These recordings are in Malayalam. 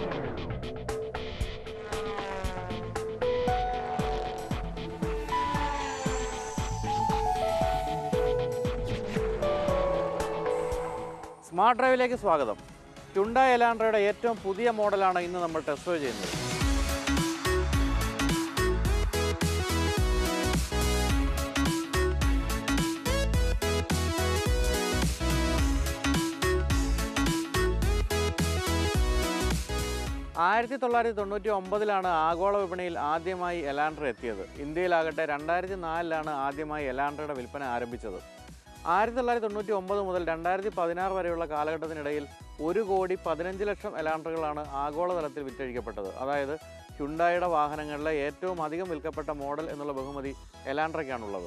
സ്മാർട്ട് ഡ്രൈവിലേക്ക് സ്വാഗതം ഹ്യുണ്ടായി എലാൻഡ്രയുടെ ഏറ്റവും പുതിയ മോഡലാണ് ഇന്ന് നമ്മൾ ടെസ്റ്റ് ഡ്രൈവ് ചെയ്യുന്നത് ആയിരത്തി തൊള്ളായിരത്തി തൊണ്ണൂറ്റി ഒമ്പതിലാണ് ആഗോള വിപണിയിൽ ആദ്യമായി എലാൻഡ്ര എത്തിയത് ഇന്ത്യയിലാകട്ടെ രണ്ടായിരത്തി നാലിലാണ് ആദ്യമായി എലാൻഡ്രയുടെ വിൽപ്പന ആരംഭിച്ചത് ആയിരത്തി തൊള്ളായിരത്തി തൊണ്ണൂറ്റി ഒമ്പത് മുതൽ രണ്ടായിരത്തി പതിനാറ് വരെയുള്ള കാലഘട്ടത്തിനിടയിൽ ഒരു കോടി പതിനഞ്ച് ലക്ഷം എലാൻഡറുകളാണ് ആഗോളതലത്തിൽ വിറ്റഴിക്കപ്പെട്ടത് അതായത് ഹ്യുണ്ടായുടെ വാഹനങ്ങളിലെ ഏറ്റവും അധികം വിൽക്കപ്പെട്ട മോഡൽ എന്നുള്ള ബഹുമതി എലാൻഡ്രയ്ക്കാണുള്ളത്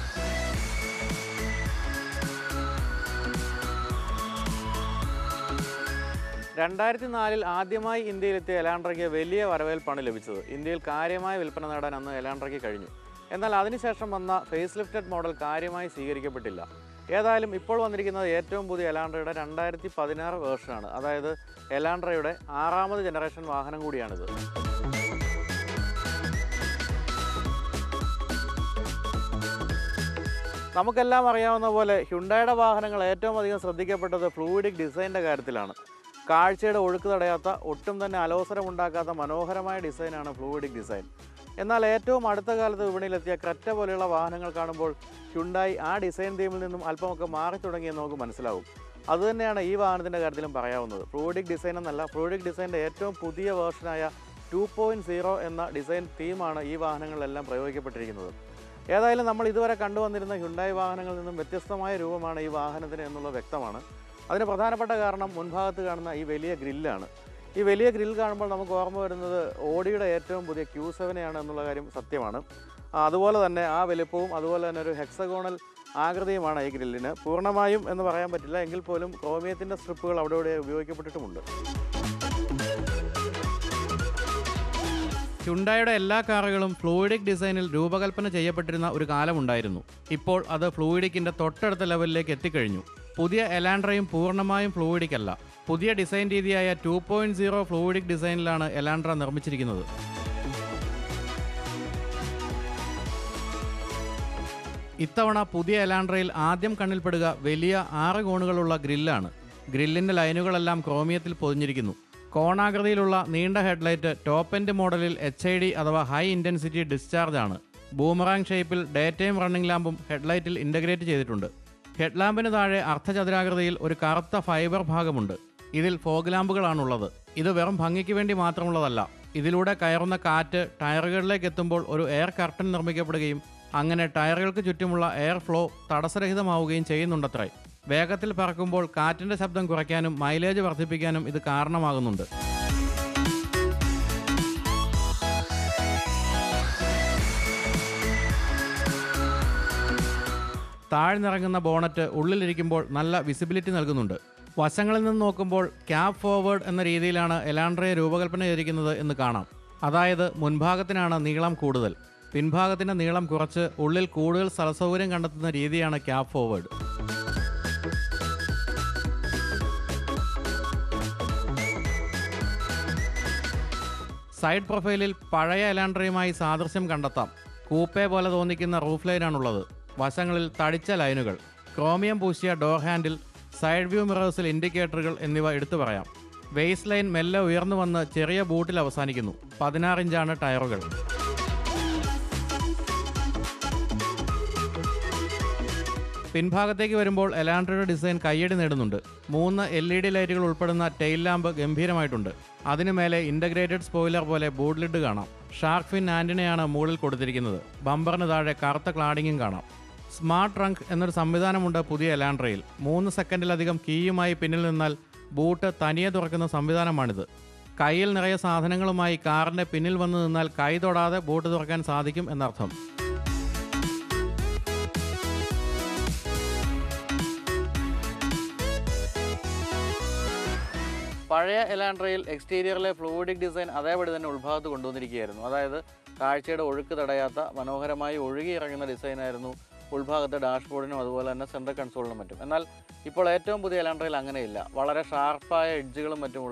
രണ്ടായിരത്തി നാലിൽ ആദ്യമായി ഇന്ത്യയിലെത്തിയ എലാൻഡ്രയ്ക്ക് വലിയ വരവേൽപ്പാണ് ലഭിച്ചത് ഇന്ത്യയിൽ കാര്യമായ വിൽപ്പന നേടാൻ അന്ന് എലാൻഡ്രയ്ക്ക് കഴിഞ്ഞു എന്നാൽ അതിനുശേഷം വന്ന ഫേസ് ലിഫ്റ്റഡ് മോഡൽ കാര്യമായി സ്വീകരിക്കപ്പെട്ടില്ല ഏതായാലും ഇപ്പോൾ വന്നിരിക്കുന്നത് ഏറ്റവും പുതിയ എലാൻഡ്രയുടെ രണ്ടായിരത്തി പതിനാറ് വേർഷനാണ് അതായത് എലാൻഡ്രയുടെ ആറാമത് ജനറേഷൻ വാഹനം കൂടിയാണിത് നമുക്കെല്ലാം അറിയാവുന്ന പോലെ ഹ്യുണ്ടായുടെ വാഹനങ്ങൾ ഏറ്റവും അധികം ശ്രദ്ധിക്കപ്പെട്ടത് ഫ്ലൂയിഡിക് ഡിസൈനിൻ്റെ കാര്യത്തിലാണ് കാഴ്ചയുടെ ഒഴുക്ക് തടയാത്ത ഒട്ടും തന്നെ അലോസരമുണ്ടാക്കാത്ത മനോഹരമായ ഡിസൈനാണ് ഫ്ലൂയിഡിക് ഡിസൈൻ എന്നാൽ ഏറ്റവും അടുത്ത കാലത്ത് വിപണിയിലെത്തിയ ക്രെറ്റ പോലെയുള്ള വാഹനങ്ങൾ കാണുമ്പോൾ ഹ്യുണ്ടായി ആ ഡിസൈൻ തീമിൽ നിന്നും അല്പമൊക്കെ മാറി തുടങ്ങിയെന്ന് നമുക്ക് മനസ്സിലാവും അതുതന്നെയാണ് ഈ വാഹനത്തിൻ്റെ കാര്യത്തിലും പറയാവുന്നത് ഫ്ലൂയിഡിക് ഡിസൈൻ എന്നല്ല ഫ്ലൂയിഡിക് ഡിസൈൻ്റെ ഏറ്റവും പുതിയ വേർഷനായ ടു പോയിൻറ്റ് സീറോ എന്ന ഡിസൈൻ തീമാണ് ഈ വാഹനങ്ങളിലെല്ലാം പ്രയോഗിക്കപ്പെട്ടിരിക്കുന്നത് ഏതായാലും നമ്മൾ ഇതുവരെ കണ്ടുവന്നിരുന്ന ഹ്യുണ്ടായി വാഹനങ്ങളിൽ നിന്നും വ്യത്യസ്തമായ രൂപമാണ് ഈ വാഹനത്തിന് എന്നുള്ളത് വ്യക്തമാണ് അതിന് പ്രധാനപ്പെട്ട കാരണം മുൻഭാഗത്ത് കാണുന്ന ഈ വലിയ ഗ്രില്ലാണ് ഈ വലിയ ഗ്രിൽ കാണുമ്പോൾ നമുക്ക് ഓർമ്മ വരുന്നത് ഓഡിയുടെ ഏറ്റവും പുതിയ ക്യൂ സെവനെയാണ് എന്നുള്ള കാര്യം സത്യമാണ് ആ, അതുപോലെ തന്നെ ആ വലിപ്പവും അതുപോലെ തന്നെ ഒരു ഹെക്സഗോണൽ ആകൃതിയുമാണ് ഈ ഗ്രില്ലിന് പൂർണ്ണമായും എന്ന് പറയാൻ പറ്റില്ല എങ്കിൽ പോലും ക്രോമിയത്തിൻ്റെ സ്ട്രിപ്പുകൾ അവിടെ ഇവിടെ ഉപയോഗിക്കപ്പെട്ടിട്ടുമുണ്ട് ഹ്യുണ്ടായുടെ എല്ലാ കാറുകളും ഫ്ലൂയിഡിക് ഡിസൈനിൽ രൂപകൽപ്പന ചെയ്യപ്പെട്ടിരുന്ന ഒരു കാലമുണ്ടായിരുന്നു ഇപ്പോൾ അത് ഫ്ലൂയിഡിക്കിന്റെ തൊട്ടടുത്ത ലെവലിലേക്ക് എത്തിക്കഴിഞ്ഞു പുതിയ എലാൻഡ്രയും പൂർണ്ണമായും ഫ്ലൂയിഡിക് അല്ല പുതിയ ഡിസൈൻ രീതിയായ ടു പോയിന്റ് സീറോ ഫ്ലൂയിഡിക് ഡിസൈനിലാണ് എലാൻഡ്ര നിർമ്മിച്ചിരിക്കുന്നത് ഇത്തവണ പുതിയ എലാൻഡ്രയിൽ ആദ്യം കണ്ണിൽപ്പെടുക വലിയ ആറ് കോണുകളുള്ള ഗ്രില്ലാണ് ഗ്രില്ലിന്റെ ലൈനുകളെല്ലാം ക്രോമിയത്തിൽ പൊതിഞ്ഞിരിക്കുന്നു കോണാകൃതിയിലുള്ള നീണ്ട ഹെഡ്ലൈറ്റ് ടോപ്പ് എൻഡ് മോഡലിൽ എച്ച് ഐ ഡി അഥവാ ഹൈ ഇൻറ്റൻസിറ്റി ഡിസ്ചാർജ് ആണ് ബൂമറാങ് ഷേപ്പിൽ ഡേ ടൈം റണ്ണിംഗ് ലാമ്പും ഹെഡ്ലൈറ്റിൽ ഇൻ്റഗ്രേറ്റ് ചെയ്തിട്ടുണ്ട് ഹെഡ്ലാമ്പിന് താഴെ അർദ്ധചതുരാകൃതിയിൽ ഒരു കറുത്ത ഫൈബർ ഭാഗമുണ്ട് ഇതിൽ ഫോഗ് ലാമ്പുകളാണുള്ളത് ഇത് വെറും ഭംഗിക്ക് വേണ്ടി മാത്രമുള്ളതല്ല ഇതിലൂടെ കയറുന്ന കാറ്റ് ടയറുകളിലേക്ക് എത്തുമ്പോൾ ഒരു എയർ കർട്ടൻ നിർമ്മിക്കപ്പെടുകയും അങ്ങനെ ടയറുകൾക്ക് ചുറ്റുമുള്ള എയർ ഫ്ലോ തടസ്സരഹിതമാവുകയും ചെയ്യുന്നുണ്ടത്രേ വേഗത്തിൽ പറക്കുമ്പോൾ കാറ്റിന്റെ ശബ്ദം കുറയ്ക്കാനും മൈലേജ് വർദ്ധിപ്പിക്കാനും ഇത് കാരണമാകുന്നുണ്ട് താഴ്ന്നിറങ്ങുന്ന ബോണറ്റ് ഉള്ളിലിരിക്കുമ്പോൾ നല്ല വിസിബിലിറ്റി നൽകുന്നുണ്ട് വശങ്ങളിൽ നിന്ന് നോക്കുമ്പോൾ ക്യാബ് ഫോർവേഡ് എന്ന രീതിയിലാണ് എലാൻഡ്രയെ രൂപകൽപ്പന ചെയ്തിരിക്കുന്നത് എന്ന് കാണാം അതായത് മുൻഭാഗത്തിനാണ് നീളം കൂടുതൽ പിൻഭാഗത്തിന്റെ നീളം കുറച്ച് ഉള്ളിൽ കൂടുതൽ സ്ഥലസൗകര്യം കണ്ടെത്തുന്ന രീതിയാണ് ക്യാബ് ഫോർവേഡ് സൈഡ് പ്രൊഫൈലിൽ പഴയ എലാൻഡ്രയുമായി സാദൃശ്യം കണ്ടെത്താം കൂപ്പെ പോലെ തോന്നിക്കുന്ന റൂഫ് ലൈനാണുള്ളത് വശങ്ങളിൽ തടിച്ച ലൈനുകൾ ക്രോമിയം പൂശിയ ഡോർ ഹാൻഡിൽ സൈഡ് വ്യൂ മിറേഴ്സിൽ ഇൻഡിക്കേറ്ററുകൾ എന്നിവ എടുത്തു പറയാം വെയ്സ് ലൈൻ മെല്ലെ ഉയർന്നു വന്ന് ചെറിയ ബൂട്ടിൽ അവസാനിക്കുന്നു പതിനാറ് ഇഞ്ചാണ് ടയറുകൾ പിൻഭാഗത്തേക്ക് വരുമ്പോൾ എലാൻഡ്രയുടെ ഡിസൈൻ കയ്യടി നേടുന്നുണ്ട് മൂന്ന് എൽ ഇ ഡി ലൈറ്റുകൾ ഉൾപ്പെടുന്ന ടെയിൽ ലാമ്പ് ഗംഭീരമായിട്ടുണ്ട് അതിനു മേലെ ഇന്റഗ്രേറ്റഡ് സ്പോയിലർ പോലെ ബോർഡ് ലിഡ് കാണാം ഷാർക്ക് ഫിൻ ആന്റിനയാണ് മുകളിൽ കൊടുത്തിരിക്കുന്നത് ബമ്പറിന് താഴെ കറുത്ത ക്ലാഡിങ്ങും കാണാം സ്മാർട്ട് ട്രങ്ക് എന്നൊരു സംവിധാനമുണ്ട് പുതിയ എലാൻഡ്രയിൽ മൂന്ന് സെക്കൻഡിലധികം കീയുമായി പിന്നിൽ നിന്നാൽ ബൂട്ട് തനിയെ തുറക്കുന്ന സംവിധാനമാണിത് കയ്യിൽ നിറയെ സാധനങ്ങളുമായി കാറിന്റെ പിന്നിൽ വന്ന് നിന്നാൽ കൈ തൊടാതെ ബൂട്ട് തുറക്കാൻ സാധിക്കും എന്നർത്ഥം പഴയ എലാൻഡ്രയിൽ എക്സ്റ്റീരിയറിലെ ഫ്ലൂയിഡിക് ഡിസൈൻ അതേപടി തന്നെ ഉൾഭാഗത്ത് കൊണ്ടുവന്നിരിക്കുകയായിരുന്നു അതായത് കാഴ്ചയുടെ ഒഴുക്ക് തടയാത്ത മനോഹരമായി ഒഴുകി ഇറങ്ങുന്ന ഡിസൈനായിരുന്നു ഉൾഭാഗത്തെ ഡാഷ്ബോർഡിനും അതുപോലെ തന്നെ സെൻട്രൽ കൺസോളിനും മറ്റും എന്നാൽ ഇപ്പോൾ ഏറ്റവും പുതിയ എലാൻഡ്രയിൽ അങ്ങനെയില്ല വളരെ ഷാർപ്പായ എഡ്ജുകളും മറ്റുമുള്ള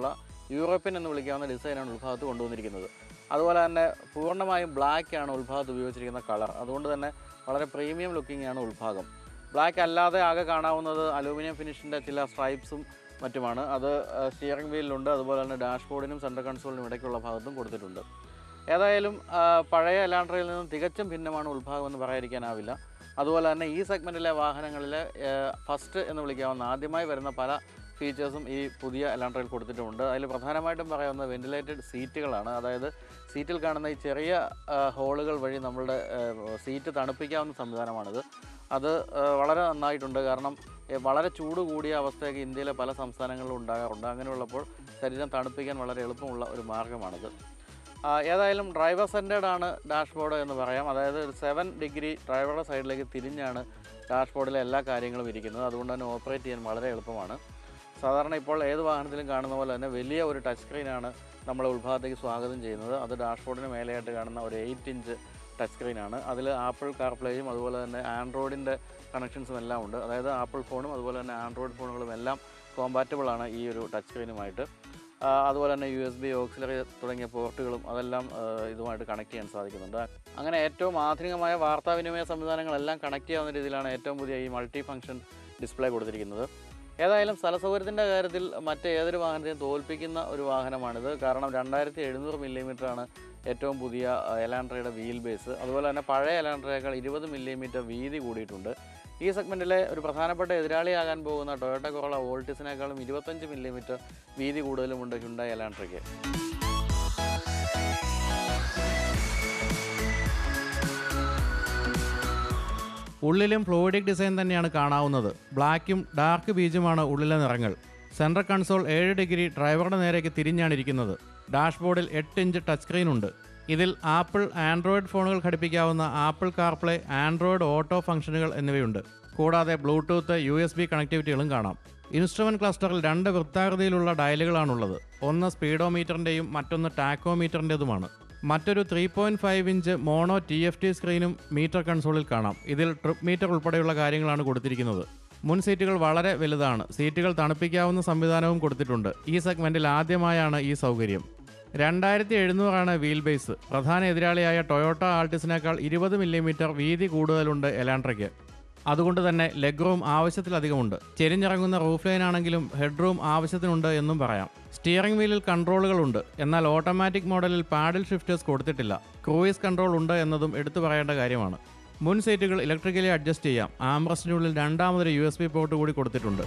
യൂറോപ്യൻ എന്ന് വിളിക്കാവുന്ന ഡിസൈനാണ് ഉൾഭാഗത്ത് കൊണ്ടുവന്നിരിക്കുന്നത് അതുപോലെ തന്നെ പൂർണ്ണമായും ബ്ലാക്ക് ആണ് ഉൾഭാഗത്ത് ഉപയോഗിച്ചിരിക്കുന്ന കളർ അതുകൊണ്ട് തന്നെ വളരെ പ്രീമിയം ലുക്കിംഗ് ആണ് ഉൾഭാഗം ബ്ലാക്ക് അല്ലാതെ ആകെ കാണാവുന്നത് അലൂമിനിയം ഫിനിഷിൻ്റെ ചില സ്ട്രൈപ്സും മറ്റുമാണ് അത് സ്റ്റിയറിംഗ് വീലിലുണ്ട് അതുപോലെ തന്നെ ഡാഷ്ബോർഡിനും സെൻട്രൽ കൺസോളിനും ഇടയ്ക്കുള്ള ഭാഗത്തും കൊടുത്തിട്ടുണ്ട് ഏതായാലും ആ, പഴയ എലാൻഡ്രയിൽ നിന്നും തികച്ചും ഭിന്നമാണ് ഉൾഭാഗം എന്ന് പറയാതിരിക്കാനാവില്ല അതുപോലെ തന്നെ ഈ സെഗ്മെൻറ്റിലെ വാഹനങ്ങളിൽ ഫസ്റ്റ് എന്ന് വിളിക്കാവുന്ന ആദ്യമായി വരുന്ന പല ഫീച്ചേഴ്സും ഈ പുതിയ എലാൻഡ്രയിൽ കൊടുത്തിട്ടുമുണ്ട് അതിൽ പ്രധാനമായിട്ടും പറയാവുന്ന വെന്റിലേറ്റഡ് സീറ്റുകളാണ് അതായത് സീറ്റിൽ കാണുന്ന ഈ ചെറിയ ആ, ഹോളുകൾ വഴി നമ്മളുടെ ആ, സീറ്റ് തണുപ്പിക്കാവുന്ന സംവിധാനമാണിത് അത് ആ, വളരെ നന്നായിട്ടുണ്ട് കാരണം ഏ, വളരെ ചൂട് കൂടിയ അവസ്ഥയൊക്കെ ഇന്ത്യയിലെ പല സംസ്ഥാനങ്ങളിലും ഉണ്ടാകാറുണ്ട് അങ്ങനെയുള്ളപ്പോൾ ശരീരം തണുപ്പിക്കാൻ വളരെ എളുപ്പമുള്ള ഒരു മാർഗ്ഗമാണിത് ആ, ഏതായാലും ഡ്രൈവർ സെൻറ്റേഡ് ആണ് ഡാഷ്ബോർഡ് എന്ന് പറയാം അതായത് ഒരു സെവൻ ഡിഗ്രി ഡ്രൈവറുടെ സൈഡിലേക്ക് തിരിഞ്ഞാണ് ഡാഷ്ബോർഡിലെ എല്ലാ കാര്യങ്ങളും ഇരിക്കുന്നത് അതുകൊണ്ട് തന്നെ ഓപ്പറേറ്റ് ചെയ്യാൻ വളരെ എളുപ്പമാണ് സാധാരണ ഇപ്പോൾ ഏത് വാഹനത്തിലും കാണുന്ന പോലെ തന്നെ വലിയ ഒരു ടച്ച് സ്ക്രീനാണ് നമ്മളെ ഉത്ഭാഗത്തേക്ക് സ്വാഗതം ചെയ്യുന്നത് അത് ഡാഷ്ബോർഡിന് മേലെയായിട്ട് കാണുന്ന ഒരു എയ്റ്റ് ഇഞ്ച് ടച്ച് സ്ക്രീനാണ് അതിൽ ആപ്പിൾ കാർപ്ലേയും അതുപോലെ തന്നെ ആൻഡ്രോയിഡിൻ്റെ കണക്ഷൻസും എല്ലാം ഉണ്ട് അതായത് ആപ്പിൾ ഫോണും അതുപോലെ തന്നെ ആൻഡ്രോയിഡ് ഫോണുകളും എല്ലാം കോമ്പാറ്റബിൾ ആണ് ഈ ഒരു ടച്ച് സ്ക്രീനുമായിട്ട് ആ, അതുപോലെ തന്നെ യു എസ് ബി ഓക്സിലറി തുടങ്ങിയ പോർട്ടുകളും അതെല്ലാം ആ, ഇതുമായിട്ട് കണക്ട് ചെയ്യാൻ സാധിക്കുന്നുണ്ട് അങ്ങനെ ഏറ്റവും ആധുനികമായ വാർത്താവിനിമയ സംവിധാനങ്ങളെല്ലാം കണക്ട് ചെയ്യാവുന്ന രീതിയിലാണ് ഏറ്റവും പുതിയ ഈ മൾട്ടി ഫംഗ്ഷൻ ഡിസ്പ്ലേ കൊടുത്തിരിക്കുന്നത് ഏതായാലും സ്ഥലസൗകര്യത്തിൻ്റെ കാര്യത്തിൽ മറ്റേതൊരു വാഹനത്തെയും തോൽപ്പിക്കുന്ന ഒരു വാഹനമാണിത് കാരണം രണ്ടായിരത്തി എഴുന്നൂറ് മില്ലിമീറ്ററാണ് ഏറ്റവും പുതിയ എലാൻഡ്രയുടെ വീൽ ബേസ് അതുപോലെ തന്നെ പഴയ എലാൻഡ്രയേക്കാൾ ഇരുപത് മില്ലിമീറ്റർ വീതി കൂടിയിട്ടുണ്ട് ഈ സെഗ്മെൻറ്റിലെ ഒരു പ്രധാനപ്പെട്ട എതിരാളിയാകാൻ പോകുന്ന ടൊയോട്ട കൊറോള വോൾട്ടിസിനേക്കാളും ഇരുപത്തഞ്ച് മില്ലിമീറ്റർ വീതി കൂടുതലുമുണ്ട് ഹ്യുണ്ടായി എലാൻഡ്രയ്ക്ക് ഉള്ളിലും ഫ്ലൂയിഡിക് ഡിസൈൻ തന്നെയാണ് കാണാവുന്നത് ബ്ലാക്കും ഡാർക്ക് ബീജുമാണ് ഉള്ളിലെ നിറങ്ങൾ സെൻട്രൽ കൺസോൾ ഏഴ് ഡിഗ്രി ഡ്രൈവറുടെ നേരേക്ക് തിരിഞ്ഞാണ് ഇരിക്കുന്നത് ഡാഷ്ബോർഡിൽ എട്ട് ഇഞ്ച് ടച്ച് സ്ക്രീൻ ഉണ്ട് ഇതിൽ ആപ്പിൾ ആൻഡ്രോയിഡ് ഫോണുകൾ ഘടിപ്പിക്കാവുന്ന ആപ്പിൾ കാർപ്ലേ ആൻഡ്രോയിഡ് ഓട്ടോ ഫംഗ്ഷനുകൾ എന്നിവയുണ്ട് കൂടാതെ ബ്ലൂടൂത്ത് യു എസ് ബി കണക്ടിവിറ്റികളും കാണാം ഇൻസ്ട്രുമെന്റ് ക്ലസ്റ്ററിൽ രണ്ട് വൃത്താകൃതിയിലുള്ള ഡയലുകളാണുള്ളത് ഒന്ന് സ്പീഡോമീറ്ററിൻ്റെയും മറ്റൊന്ന് ടാക്കോമീറ്ററിൻ്റെതുമാണ് മറ്റൊരു three point five inch mono T F T സ്ക്രീനും മീറ്റർ കൺസോളിൽ കാണാം ഇതിൽ ട്രിപ്പ് മീറ്റർ ഉൾപ്പെടെയുള്ള കാര്യങ്ങളാണ് കൊടുത്തിരിക്കുന്നത് മുൻ സീറ്റുകൾ വളരെ വലുതാണ് സീറ്റുകൾ തണുപ്പിക്കാവുന്ന സംവിധാനവും കൊടുത്തിട്ടുണ്ട് ഈ സെഗ്മെന്റിൽ ആദ്യമായാണ് ഈ സൗകര്യം രണ്ടായിരത്തി എഴുന്നൂറാണ് വീൽ ബേസ് പ്രധാന എതിരാളിയായ ടൊയോട്ട ആൾട്ടിസിനേക്കാൾ ഇരുപത് മില്ലിമീറ്റർ വീതി കൂടുതലുണ്ട് എലാൻഡ്രയ്ക്ക് അതുകൊണ്ട് തന്നെ ലെഗ് റൂം ആവശ്യത്തിലധികമുണ്ട് ചെരിഞ്ഞിറങ്ങുന്ന റൂഫ് ലൈൻ ആണെങ്കിലും ഹെഡ് റൂം ആവശ്യത്തിനുണ്ട് എന്നും പറയാം സ്റ്റിയറിംഗ് വീലിൽ കൺട്രോളുകളുണ്ട് എന്നാൽ ഓട്ടോമാറ്റിക് മോഡലിൽ പാഡിൽ ഷിഫ്റ്റേഴ്സ് കൊടുത്തിട്ടില്ല ക്രൂയിസ് കൺട്രോൾ ഉണ്ട് എന്നതും എടുത്തു പറയേണ്ട കാര്യമാണ് മുൻ സീറ്റുകൾ ഇലക്ട്രിക്കലി അഡ്ജസ്റ്റ് ചെയ്യാം ആംബ്രസ്റ്റിനുള്ളിൽ രണ്ടാമതൊരു യു എസ് ബി പോർട്ട് കൂടി കൊടുത്തിട്ടുണ്ട്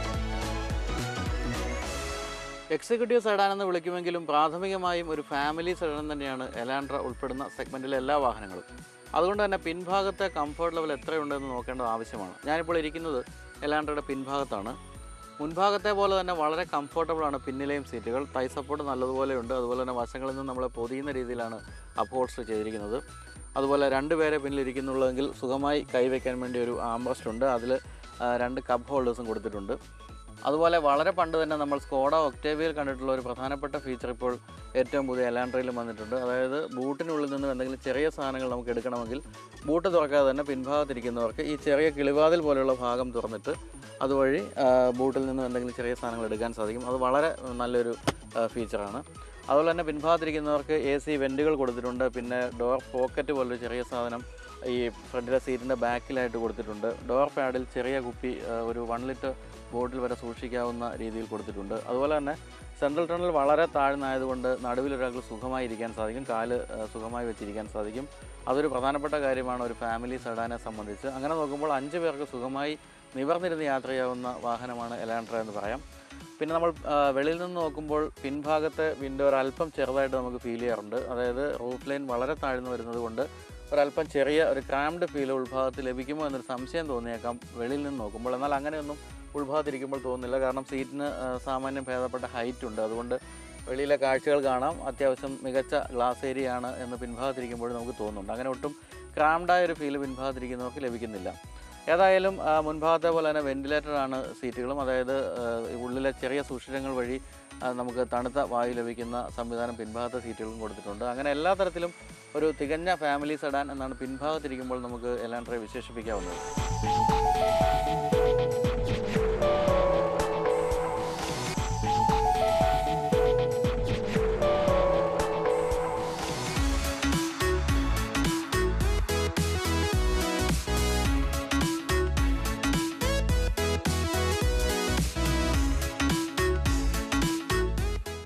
എക്സിക്യൂട്ടീവ് സെഡാൻ എന്ന് വിളിക്കുമെങ്കിലും പ്രാഥമികമായും ഒരു ഫാമിലി സെഡാൻ തന്നെയാണ് എലാൻഡ്ര ഉൾപ്പെടുന്ന സെഗ്മെൻറ്റിലെ എല്ലാ വാഹനങ്ങളും അതുകൊണ്ട് തന്നെ പിൻഭാഗത്തെ കംഫർട്ട് ലെവൽ എത്രയുണ്ടെന്ന് നോക്കേണ്ടത് ആവശ്യമാണ് ഞാനിപ്പോൾ ഇരിക്കുന്നത് എലാൻഡ്രയുടെ പിൻഭാഗത്താണ് മുൻഭാഗത്തെ പോലെ തന്നെ വളരെ കംഫർട്ടബിൾ ആണ് പിന്നിലെയും സീറ്റുകൾ തൈ സപ്പോർട്ട് നല്ലതുപോലെ ഉണ്ട് അതുപോലെ തന്നെ വശങ്ങളിൽ നിന്ന് നമ്മളെ പൊതിയുന്ന രീതിയിലാണ് അപ്ഹോൾസ്റ്റർ ചെയ്തിരിക്കുന്നത് അതുപോലെ രണ്ട് പേരെ പിന്നിലിരിക്കുന്നുള്ളെങ്കിൽ സുഖമായി കൈവയ്ക്കാൻ വേണ്ടി ഒരു ആംബ്രസ്റ്റ് ഉണ്ട് അതിൽ രണ്ട് കപ്പ് ഹോൾഡേഴ്സും കൊടുത്തിട്ടുണ്ട് അതുപോലെ വളരെ പണ്ട് തന്നെ നമ്മൾ സ്കോഡ ഒക്ടേവിയയിൽ കണ്ടിട്ടുള്ള ഒരു പ്രധാനപ്പെട്ട ഫീച്ചർ ഇപ്പോൾ ഏറ്റവും പുതിയ എലാൻഡ്രയിലും വന്നിട്ടുണ്ട് അതായത് ബൂട്ടിനുള്ളിൽ നിന്നും എന്തെങ്കിലും ചെറിയ സാധനങ്ങൾ നമുക്ക് എടുക്കണമെങ്കിൽ ബൂട്ട് തുറക്കാതെ തന്നെ പിൻഭാഗത്തിരിക്കുന്നവർക്ക് ഈ ചെറിയ കിളിവാതിൽ പോലെയുള്ള ഭാഗം തുറന്നിട്ട് അതുവഴി ആ, ബൂട്ടിൽ നിന്നും എന്തെങ്കിലും ചെറിയ സാധനങ്ങൾ എടുക്കാൻ സാധിക്കും അത് വളരെ നല്ലൊരു ആ, ഫീച്ചറാണ് അതുപോലെ തന്നെ പിൻഭാഗത്തിരിക്കുന്നവർക്ക് എ സി വെൻറ്റുകൾ കൊടുത്തിട്ടുണ്ട് പിന്നെ ഡോർ പോക്കറ്റ് പോലൊരു ചെറിയ സാധനം ഈ ഫ്രണ്ടിലെ സീറ്റിൻ്റെ ബാക്കിലായിട്ട് കൊടുത്തിട്ടുണ്ട് ഡോർ പാഡിൽ ചെറിയ കുപ്പി ആ, ഒരു വൺ ലിറ്റർ ബോട്ടിൽ വരെ സൂക്ഷിക്കാവുന്ന രീതിയിൽ കൊടുത്തിട്ടുണ്ട് അതുപോലെ തന്നെ സെൻട്രൽ ടണൽ വളരെ താഴ്ന്നായതുകൊണ്ട് നടുവിൽ ഒരാൾക്ക് സുഖമായി ഇരിക്കാൻ സാധിക്കും കാല് ആ, സുഖമായി വെച്ചിരിക്കാൻ സാധിക്കും അതൊരു പ്രധാനപ്പെട്ട കാര്യമാണ് ഒരു ഫാമിലി സെഡാനെ സംബന്ധിച്ച് അങ്ങനെ നോക്കുമ്പോൾ അഞ്ച് പേർക്ക് സുഖമായി നിവർന്നിരുന്ന് യാത്ര ചെയ്യാവുന്ന വാഹനമാണ് എലാൻഡ്ര എന്ന് പറയാം പിന്നെ നമ്മൾ ആ, വെളിയിൽ നിന്ന് നോക്കുമ്പോൾ പിൻഭാഗത്തെ വിൻഡോ ഒരല്പം ചെറുതായിട്ട് നമുക്ക് ഫീൽ ചെയ്യാറുണ്ട് അതായത് റൂഫ് ലൈൻ വളരെ താഴ്ന്നു വരുന്നത് കൊണ്ട് ഒരല്പം ചെറിയ ഒരു ക്രാംഡ് ഫീൽ ഉൾഭാഗത്ത് ലഭിക്കുമോ എന്നൊരു സംശയം തോന്നിയേക്കാം വെളിയിൽ നിന്ന് നോക്കുമ്പോൾ എന്നാൽ അങ്ങനെയൊന്നും ഉൾഭാഗത്തിരിക്കുമ്പോൾ തോന്നുന്നില്ല കാരണം സീറ്റിന് ആ, സാമാന്യം ഭേദപ്പെട്ട ഹൈറ്റ് ഉണ്ട് അതുകൊണ്ട് വെളിയിലെ കാഴ്ചകൾ കാണാം അത്യാവശ്യം മികച്ച ഗ്ലാസ് ഏരിയ ആണ് എന്ന് പിൻഭാഗത്തിരിക്കുമ്പോൾ നമുക്ക് തോന്നുന്നുണ്ട് അങ്ങനെ ഒട്ടും ക്രാംഡായ ഒരു ഫീൽ പിൻഭാഗത്തിരിക്കുന്നവർക്ക് ലഭിക്കുന്നില്ല ഏതായാലും ആ, മുൻഭാഗത്തെ പോലെ തന്നെ വെന്റിലേറ്റഡ് ആണ് സീറ്റുകളും അതായത് ആ, ഈ ഉള്ളിലെ ചെറിയ സുഷിരങ്ങൾ വഴി ആ, നമുക്ക് തണുത്ത വായു ലഭിക്കുന്ന സംവിധാനം പിൻഭാഗത്തെ സീറ്റുകളും കൊടുത്തിട്ടുണ്ട് അങ്ങനെ എല്ലാ തരത്തിലും ഒരു തികഞ്ഞ ഫാമിലി സെഡാൻ എന്നാണ് പിൻഭാഗത്തിരിക്കുമ്പോൾ നമുക്ക് എലാൻഡ്രയെ വിശേഷിപ്പിക്കാവുന്നത്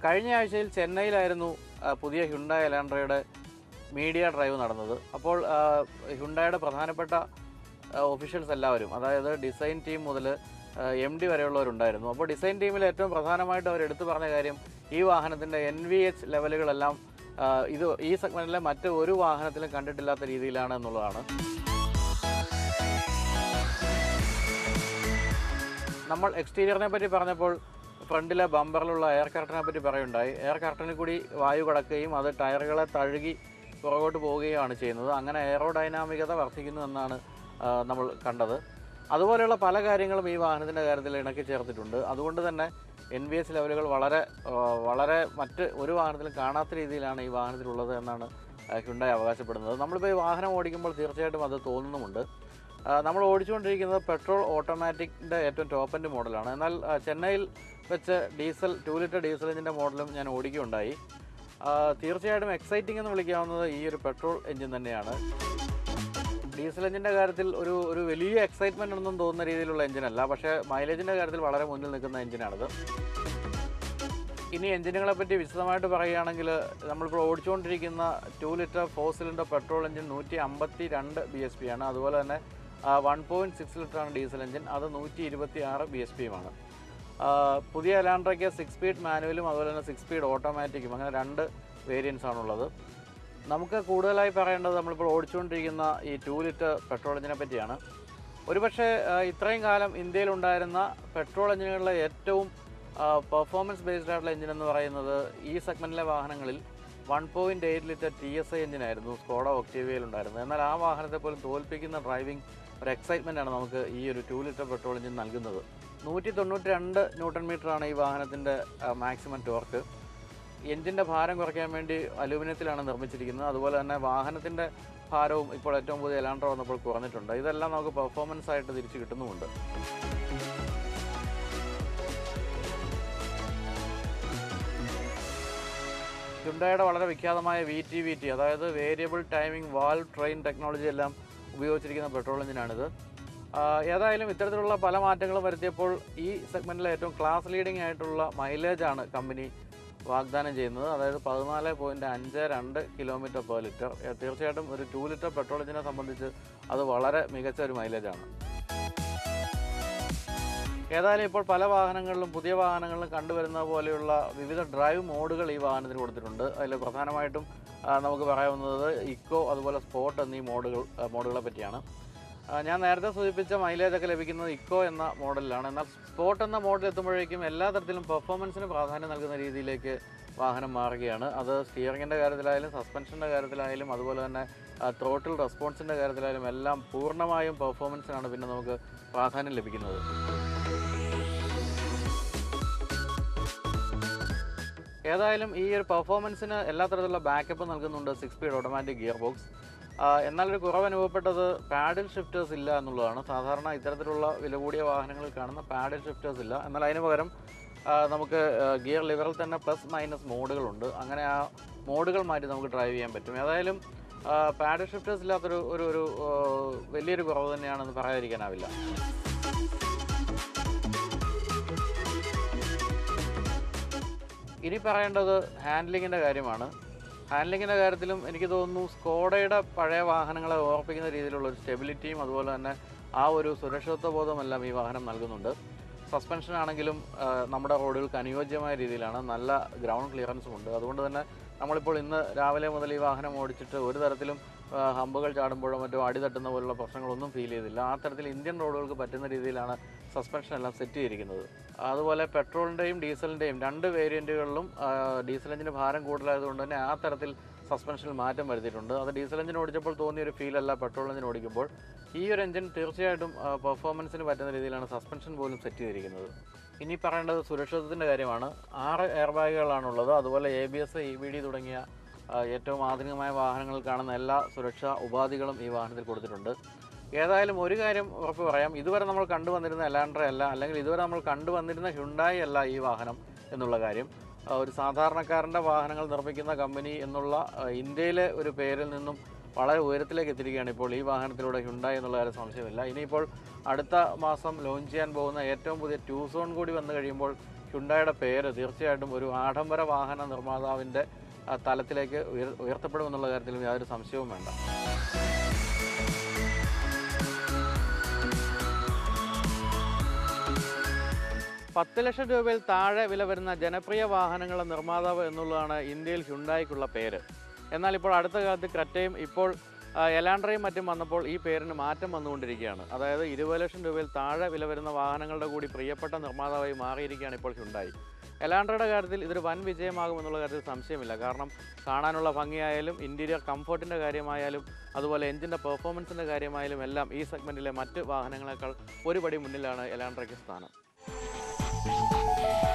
കഴിഞ്ഞ ആഴ്ചയിൽ ചെന്നൈയിലായിരുന്നു ആ, പുതിയ ഹ്യുണ്ടായ എലാൻഡ്രയുടെ മീഡിയ ഡ്രൈവ് നടന്നത് അപ്പോൾ ആ, ഹ്യുണ്ടായുടെ പ്രധാനപ്പെട്ട ഒഫീഷ്യൽസ് എല്ലാവരും അതായത് ഡിസൈൻ ടീം മുതൽ എം ഡി വരെയുള്ളവരുണ്ടായിരുന്നു അപ്പോൾ ഡിസൈൻ ടീമിൽ ഏറ്റവും പ്രധാനമായിട്ട് അവർ എടുത്തു പറഞ്ഞ കാര്യം ഈ വാഹനത്തിൻ്റെ എൻ വി എച്ച് ലെവലുകളെല്ലാം ആ, ഇത് ഈ സെഗ്മെൻറ്റിലെ മറ്റ് ഒരു വാഹനത്തിലും കണ്ടിട്ടില്ലാത്ത രീതിയിലാണ് എന്നുള്ളതാണ് നമ്മൾ എക്സ്റ്റീരിയറിനെ പറ്റി പറഞ്ഞപ്പോൾ ഫ്രണ്ടിലെ ബമ്പറിലുള്ള എയർ കർട്ടനെ പറ്റി പറയുണ്ടായി എയർ കർട്ടനിൽ കൂടി വായു കടക്കുകയും അത് ടയറുകളെ തഴുകി പുറകോട്ട് പോവുകയാണ് ചെയ്യുന്നത് അങ്ങനെ എയറോഡൈനാമികത വർദ്ധിക്കുന്നു എന്നാണ് ആ, നമ്മൾ കണ്ടത് അതുപോലെയുള്ള പല കാര്യങ്ങളും ഈ വാഹനത്തിൻ്റെ കാര്യത്തിൽ ഇണക്കി ചേർത്തിട്ടുണ്ട് അതുകൊണ്ട് തന്നെ എൻ വി എസ് ലെവലുകൾ വളരെ ആ, വളരെ മറ്റ് ഒരു വാഹനത്തിലും കാണാത്ത രീതിയിലാണ് ഈ വാഹനത്തിലുള്ളത് എന്നാണ് ഹ്യുണ്ടായി അവകാശപ്പെടുന്നത് നമ്മളിപ്പോൾ ഈ വാഹനം ഓടിക്കുമ്പോൾ തീർച്ചയായിട്ടും അത് തോന്നുന്നുമുണ്ട് ആ, നമ്മൾ ഓടിച്ചുകൊണ്ടിരിക്കുന്നത് പെട്രോൾ ഓട്ടോമാറ്റിക്കിൻ്റെ ഏറ്റവും ടോപ്പ് എൻഡ് മോഡലാണ് എന്നാൽ ആ, ചെന്നൈയിൽ വെച്ച് ഡീസൽ ടു ലിറ്റർ ഡീസൽ എഞ്ചിൻ്റെ മോഡലും ഞാൻ ഓടിക്കുകയുണ്ടായി ആ, തീർച്ചയായിട്ടും എക്സൈറ്റിംഗ് എന്ന് വിളിക്കാവുന്നത് ഈ ഒരു പെട്രോൾ എഞ്ചിൻ തന്നെയാണ് ഡീസൽ എഞ്ചിൻ്റെ കാര്യത്തിൽ ഒരു ഒരു വലിയ എക്സൈറ്റ്മെൻ്റ് ഒന്നും തോന്നുന്ന രീതിയിലുള്ള എഞ്ചിനല്ല പക്ഷേ മൈലേജിൻ്റെ കാര്യത്തിൽ വളരെ മുന്നിൽ നിൽക്കുന്ന എഞ്ചിനാണിത് ഇനി എഞ്ചിനുകളെ പറ്റി വിശദമായിട്ട് പറയുകയാണെങ്കിൽ നമ്മളിപ്പോൾ ഓടിച്ചുകൊണ്ടിരിക്കുന്ന two litre four cylinder petrol engine നൂറ്റി അമ്പത്തി രണ്ട് ബി എസ് പി ആണ് അതുപോലെ തന്നെ വൺ പോയിൻറ്റ് സിക്സ് ലിറ്ററാണ് ഡീസൽ എഞ്ചിൻ അത് നൂറ്റി ഇരുപത്തി ആറ് ബി എസ് പിയുമാണ് പുതിയ എലാൻഡ്രയ്ക്ക് സിക്സ് സ്പീഡ് മാനുവലും അതുപോലെ തന്നെ സിക്സ് സ്പീഡ് ഓട്ടോമാറ്റിക്കും അങ്ങനെ രണ്ട് വേരിയൻസ് ആണുള്ളത് നമുക്ക് കൂടുതലായി പറയേണ്ടത് നമ്മളിപ്പോൾ ഓടിച്ചുകൊണ്ടിരിക്കുന്ന ഈ ടു ലിറ്റർ പെട്രോൾ എഞ്ചിനെ പറ്റിയാണ് ഒരുപക്ഷെ ആ, ഇത്രയും കാലം ഇന്ത്യയിലുണ്ടായിരുന്ന പെട്രോൾ എഞ്ചിനുകളിലെ ഏറ്റവും പെർഫോമൻസ് ബേസ്ഡ് ആയിട്ടുള്ള എഞ്ചിൻ എന്ന് പറയുന്നത് ഈ സെഗ്മെൻറ്റിലെ വാഹനങ്ങളിൽ one point eight litre T S I എഞ്ചിനായിരുന്നു സ്കോഡ ഒക്ടീവിയയിൽ ഉണ്ടായിരുന്നത് എന്നാൽ ആ വാഹനത്തെ പോലും തോൽപ്പിക്കുന്ന ഡ്രൈവിംഗ് ഒരു എക്സൈറ്റ്മെൻ്റ് ആണ് നമുക്ക് ഈ ഒരു ടു ലിറ്റർ പെട്രോൾ എഞ്ചിൻ നൽകുന്നത് നൂറ്റി തൊണ്ണൂറ്റി രണ്ട് ന്യൂട്ടൺ മീറ്ററാണ് ഈ വാഹനത്തിൻ്റെ മാക്സിമം ടോർക്ക് എഞ്ചിൻ്റെ ഭാരം കുറയ്ക്കാൻ വേണ്ടി അലൂമിനിയത്തിലാണ് നിർമ്മിച്ചിരിക്കുന്നത് അതുപോലെ തന്നെ വാഹനത്തിൻ്റെ ഭാരവും ഇപ്പോൾ ഏറ്റവും പുതിയ എലാൻഡ്ര വന്നപ്പോൾ കുറഞ്ഞിട്ടുണ്ട് ഇതെല്ലാം നമുക്ക് പെർഫോമൻസ് ആയിട്ട് തിരിച്ചു കിട്ടുന്നുമുണ്ട് ഹ്യുണ്ടായുടെ വളരെ വിഖ്യാതമായ വി ടി വി ടി അതായത് variable timing valve train technology എല്ലാം ഉപയോഗിച്ചിരിക്കുന്ന പെട്രോൾ എഞ്ചിനാണിത് ആ, ഏതായാലും ഇത്തരത്തിലുള്ള പല മാറ്റങ്ങളും വരുത്തിയപ്പോൾ ഈ സെഗ്മെൻറ്റിലെ ഏറ്റവും ക്ലാസ് ലീഡിംഗ് ആയിട്ടുള്ള മൈലേജാണ് കമ്പനി വാഗ്ദാനം ചെയ്യുന്നത് അതായത് പതിനാല് പോയിൻറ്റ് അഞ്ച് രണ്ട് കിലോമീറ്റർ പെർ ലിറ്റർ തീർച്ചയായിട്ടും ഒരു ടു ലിറ്റർ പെട്രോൾ എഞ്ചിനെ സംബന്ധിച്ച് അത് വളരെ മികച്ച ഒരു മൈലേജാണ് ഏതായാലും ഇപ്പോൾ പല വാഹനങ്ങളിലും പുതിയ വാഹനങ്ങളിലും കണ്ടുവരുന്ന പോലെയുള്ള വിവിധ ഡ്രൈവ് മോഡുകൾ ഈ വാഹനത്തിന് കൊടുത്തിട്ടുണ്ട് അതിൽ പ്രധാനമായിട്ടും ആ, നമുക്ക് പറയാവുന്നത് ഇക്കോ അതുപോലെ സ്പോർട്ട് എന്നീ മോഡുകൾ ആ, മോഡുകളെ പറ്റിയാണ് ആ, ഞാൻ നേരത്തെ സൂചിപ്പിച്ച മൈലേജ് ഒക്കെ ലഭിക്കുന്നത് ഇക്കോ എന്ന മോഡലിലാണ് എന്നാൽ സ്പോർട്ട് എന്ന മോഡൽ എത്തുമ്പോഴേക്കും എല്ലാ തരത്തിലും പെർഫോമൻസിന് പ്രാധാന്യം നൽകുന്ന രീതിയിലേക്ക് വാഹനം മാറുകയാണ് അത് സ്റ്റിയറിങ്ങിൻ്റെ കാര്യത്തിലായാലും സസ്പെൻഷൻ്റെ കാര്യത്തിലായാലും അതുപോലെ തന്നെ ത്രോട്ടിൽ റെസ്പോൺസിൻ്റെ കാര്യത്തിലായാലും എല്ലാം പൂർണ്ണമായും പെർഫോമൻസിനാണ് പിന്നെ നമുക്ക് പ്രാധാന്യം ലഭിക്കുന്നത് ഏതായാലും ഈ ഒരു പെർഫോമൻസിന് എല്ലാ തരത്തിലുള്ള ബാക്കപ്പ് നൽകുന്നുണ്ട് six speed automatic gear box എന്നാൽ ഒരു കുറവ് അനുഭവപ്പെട്ടത് പാഡിൽ ഷിഫ്റ്റേഴ്സ് ഇല്ല എന്നുള്ളതാണ് സാധാരണ ഇത്തരത്തിലുള്ള വില കൂടിയ വാഹനങ്ങളിൽ കാണുന്ന പാഡിൽ ഷിഫ്റ്റേഴ്സ് ഇല്ല എന്നാൽ അതിന് പകരം ആ, നമുക്ക് ഗിയർ ലിവറിൽ തന്നെ പ്ലസ് മൈനസ് മോഡുകളുണ്ട് അങ്ങനെ ആ മോഡുകൾ മാറ്റി നമുക്ക് ഡ്രൈവ് ചെയ്യാൻ പറ്റും ഏതായാലും പാഡിൽ ഷിഫ്റ്റേഴ്സ് ഇല്ലാത്തൊരു ഒരു ഒരു ആ, വലിയൊരു കുറവ് തന്നെയാണെന്ന് പറയാതിരിക്കാനാവില്ല ഇനി പറയേണ്ടത് ഹാൻഡ്ലിങ്ങിൻ്റെ കാര്യമാണ് ഹാൻഡ്ലിങ്ങിൻ്റെ കാര്യത്തിലും എനിക്ക് തോന്നുന്നു സ്കോഡയുടെ പഴയ വാഹനങ്ങളെ ഓർപ്പിക്കുന്ന രീതിയിലുള്ള ഒരു സ്റ്റെബിലിറ്റിയും അതുപോലെ തന്നെ ആ ഒരു സുരക്ഷിതത്വ ബോധമെല്ലാം ഈ വാഹനം നൽകുന്നുണ്ട് സസ്പെൻഷൻ ആണെങ്കിലും ആ, നമ്മുടെ റോഡുകൾക്ക് അനുയോജ്യമായ രീതിയിലാണ് നല്ല ഗ്രൗണ്ട് ക്ലിയറൻസും ഉണ്ട് അതുകൊണ്ട് തന്നെ നമ്മളിപ്പോൾ ഇന്ന് രാവിലെ മുതൽ ഈ വാഹനം ഓടിച്ചിട്ട് ഒരു തരത്തിലും ആ, ഹമ്പുകൾ ചാടുമ്പോഴോ മറ്റോ അടി തട്ടുന്ന പോലുള്ള പ്രശ്നങ്ങളൊന്നും ഫീൽ ചെയ്തില്ല ആ തരത്തിൽ ഇന്ത്യൻ റോഡുകൾക്ക് പറ്റുന്ന രീതിയിലാണ് സസ്പെൻഷൻ എല്ലാം സെറ്റ് ചെയ്തിരിക്കുന്നത് അതുപോലെ പെട്രോളിൻ്റെയും ഡീസലിൻ്റെയും രണ്ട് വേരിയൻറ്റുകളിലും ഡീസൽ എഞ്ചിന് ഭാരം കൂടുതലായതുകൊണ്ട് തന്നെ ആ തരത്തിൽ സസ്പെൻഷനിൽ മാറ്റം വരുത്തിയിട്ടുണ്ട് അത് ഡീസൽ എഞ്ചിൻ ഓടിച്ചപ്പോൾ തോന്നിയ ഒരു ഫീൽ അല്ല പെട്രോൾ എഞ്ചിൻ ഓടിക്കുമ്പോൾ ഈ ഒരു എഞ്ചിൻ തീർച്ചയായിട്ടും പെർഫോമൻസിന് പറ്റുന്ന രീതിയിലാണ് സസ്പെൻഷൻ പോലും സെറ്റ് ചെയ്തിരിക്കുന്നത് ഇനി പറയേണ്ടത് സുരക്ഷിതത്തിൻ്റെ കാര്യമാണ് ആറ് എയർ ബാഗുകളാണുള്ളത് അതുപോലെ A B S E B D തുടങ്ങിയ ആ, ഏറ്റവും ആധുനികമായ വാഹനങ്ങളിൽ കാണുന്ന എല്ലാ സുരക്ഷാ ഉപാധികളും ഈ വാഹനത്തിൽ കൊടുത്തിട്ടുണ്ട് ഏതായാലും ഒരു കാര്യം ഉറപ്പ് പറയാം ഇതുവരെ നമ്മൾ കണ്ടുവന്നിരുന്ന എലാൻഡ്ര അല്ല അല്ലെങ്കിൽ ഇതുവരെ നമ്മൾ കണ്ടുവന്നിരുന്ന ഹ്യുണ്ടായി അല്ല ഈ വാഹനം എന്നുള്ള കാര്യം ആ, ഒരു സാധാരണക്കാരൻ്റെ വാഹനങ്ങൾ നിർമ്മിക്കുന്ന കമ്പനി എന്നുള്ള ആ, ഇന്ത്യയിലെ ഒരു പേരിൽ നിന്നും വളരെ ഉയരത്തിലേക്ക് എത്തിയിരിക്കുകയാണ് ഇപ്പോൾ ഈ വാഹനത്തിലൂടെ ഹ്യുണ്ടായി എന്നുള്ള കാര്യം സംശയമില്ല ഇനിയിപ്പോൾ അടുത്ത മാസം ലോഞ്ച് ചെയ്യാൻ പോകുന്ന ഏറ്റവും പുതിയ ടൂ സോൺ കൂടി വന്നു കഴിയുമ്പോൾ ഹ്യുണ്ടായുടെ പേര് തീർച്ചയായിട്ടും ഒരു ആഡംബര വാഹന നിർമ്മാതാവിൻ്റെ ആ, തലത്തിലേക്ക് ഉയർ ഉയർത്തപ്പെടുമെന്നുള്ള കാര്യത്തിലും യാതൊരു സംശയവും വേണ്ട പത്ത് ലക്ഷം രൂപയിൽ താഴെ വില വരുന്ന ജനപ്രിയ വാഹനങ്ങളുടെ നിർമ്മാതാവ് എന്നുള്ളതാണ് ഇന്ത്യയിൽ ഹ്യുണ്ടായിക്കുള്ള പേര് എന്നാൽ ഇപ്പോൾ അടുത്ത കാലത്ത് ക്രെറ്റയും ഇപ്പോൾ ആ, എലാൻഡ്രയും മറ്റും വന്നപ്പോൾ ഈ പേരിന് മാറ്റം വന്നുകൊണ്ടിരിക്കുകയാണ് അതായത് ഇരുപത് ലക്ഷം രൂപയിൽ താഴെ വില വരുന്ന വാഹനങ്ങളുടെ കൂടി പ്രിയപ്പെട്ട നിർമ്മാതാവായി മാറിയിരിക്കുകയാണ് ഇപ്പോൾ ഹ്യുണ്ടായി എലാൻഡ്രയുടെ കാര്യത്തിൽ ഇതൊരു വൻ വിജയമാകുമെന്നുള്ള കാര്യത്തിൽ സംശയമില്ല കാരണം കാണാനുള്ള ഭംഗിയായാലും ഇൻറ്റീരിയർ കംഫർട്ടിൻ്റെ കാര്യമായാലും അതുപോലെ എഞ്ചിൻ്റെ പെർഫോമൻസിൻ്റെ കാര്യമായാലും എല്ലാം ഈ സെഗ്മെൻറ്റിലെ മറ്റ് വാഹനങ്ങളെക്കാൾ ഒരു പടി മുന്നിലാണ് എലാൻഡ്രയ്ക്ക് സ്ഥാനം